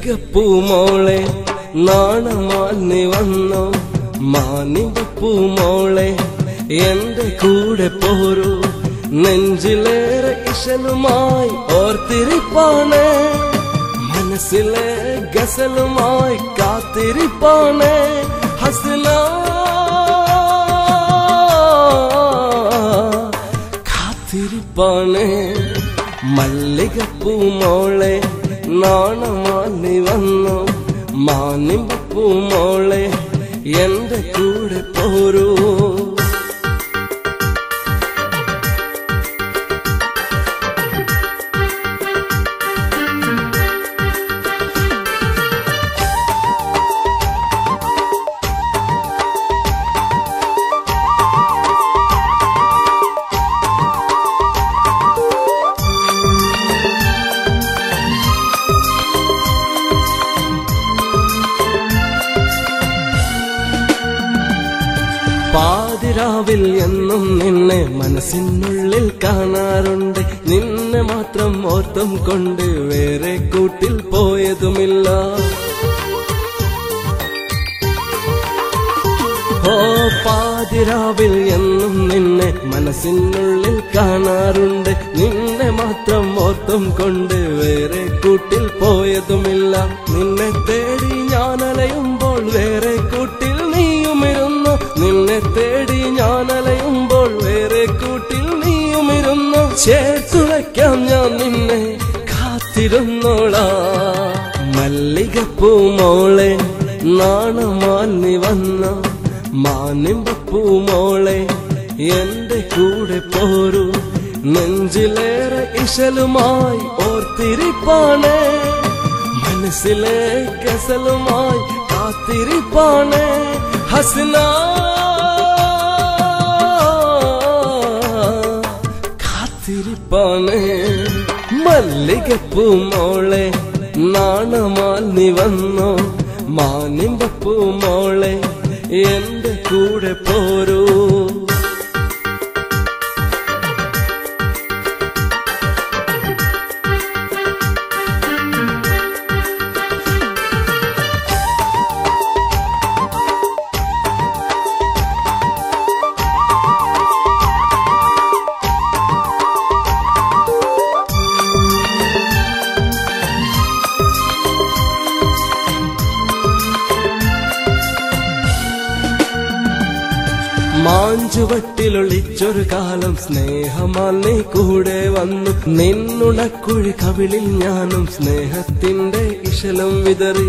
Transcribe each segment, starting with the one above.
മല്ലികപ്പൂമോളെ നാണമാൽ നീ വന്നോ മാനിമ്പപ്പൂമോളെ എന്റെ കൂടെ പോരൂ നെഞ്ചിലേറെ ഇശലുമായി ഓർത്തിരിപ്പാണ് മനസ്സിലെ ഗസലുമായി കാത്തിരിപ്പാണ് ഹസന കാത്തിരിപ്പാണ് മല്ലികപ്പൂമോളെ നാണമാലി വന്നു മാനിമ്പപ്പൂമോളെ എന്റെ കൂടെ പോരൂ പാതിരാവിൽ എന്നും നിന്നെ മനസ്സിനുള്ളിൽ കാണാറുണ്ട് നിന്നെ മാത്രം ഓർത്തും കൊണ്ട് വേറെ കൂട്ടിൽ പോയതുമില്ല ഓ പാതിരാവിൽ എന്നും നിന്നെ മനസ്സിനുള്ളിൽ കാണാറുണ്ട് നിന്നെ മാത്രം ഓർത്തും കൊണ്ട് വേറെ കൂട്ടിൽ പോയതുമില്ല നിന്നെ തേടി ഞാൻ അലയുമ്പോൾ വേറെ കൂട്ടിൽ നീയുമിരുന്നു നിന്നെ തേടി ഞാൻ അലയുമ്പോൾ വേറെ കൂട്ടിൽ നീയുമിരുന്നു ചേർത്തുവയ്ക്കാം ഞാൻ നിന്നെ കാത്തിരുന്നോളാ മല്ലികപ്പൂമോളെ നാണമാൽ നീ വന്ന മാനിമ്പപ്പൂമോളെ എന്റെ കൂടെ പോരൂ നെഞ്ചിലേറെ ഇശലുമായി ഓർത്തിരിപ്പാണ് മനസ്സിലെ കസലുമായി കാത്തിരിപ്പാണ് ഹസന കാത്തിരിപ്പാണ് മല്ലികപ്പൂമോളെ നാണമാൽ നീ വന്നോ മാനിമ്പപ്പൂമോളെ എന്റെ കൂടെ പോരൂ മാഞ്ചുവട്ടിലൊളിച്ചൊരു കാലം സ്നേഹമാൽ നീ കൂടെ വന്നു നിന്നുണക്കുഴി കവിളിൽ ഞാനും സ്നേഹത്തിന്റെ ഇശലം വിതറി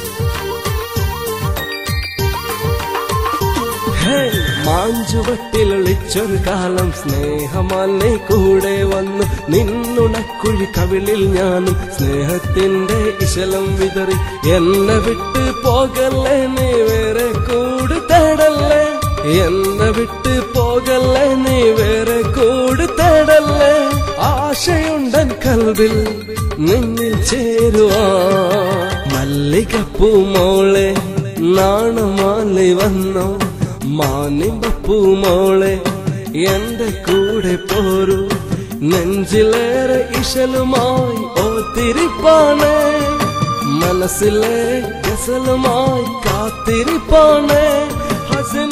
ഹേ, മാഞ്ചുവട്ടിലൊളിച്ചൊരു കാലം സ്നേഹമാൽ നീ കൂടെ വന്നു നിന്നുണക്കുഴി കവിളിൽ ഞാനും സ്നേഹത്തിന്റെ ഇശലം വിതറി എന്നെ വിട്ട് പോകല്ലേ നീ വേറെ കൂട് തേടല്ലേ എന്നെ വിട്ട് പോകല്ലേ നീ വേറെ കൂട് തേടല്ലേ ആശയുണ്ടൻ കൽവിൽ നിന്നിൽ ചേരുവാ മല്ലികപ്പൂമോളെ നാണമാലി വന്നോ മാനിമ്പപ്പൂമോളെ എന്റെ കൂടെ പോരൂ നെഞ്ചിലേറെ ഇശലുമായി ഓത്തിരിപ്പാണ് മനസ്സിലെ ഗസലുമായി കാത്തിരിപ്പാണ് ഹസന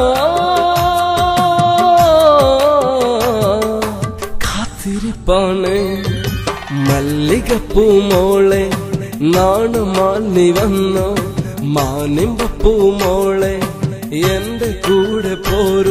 കാത്തിരിപ്പാണ് മല്ലികപ്പൂമോളെ നാണമാൽ നീ വന്നോ മാനിമ്പപ്പൂമോളെ എന്റെ കൂടെ പോരൂ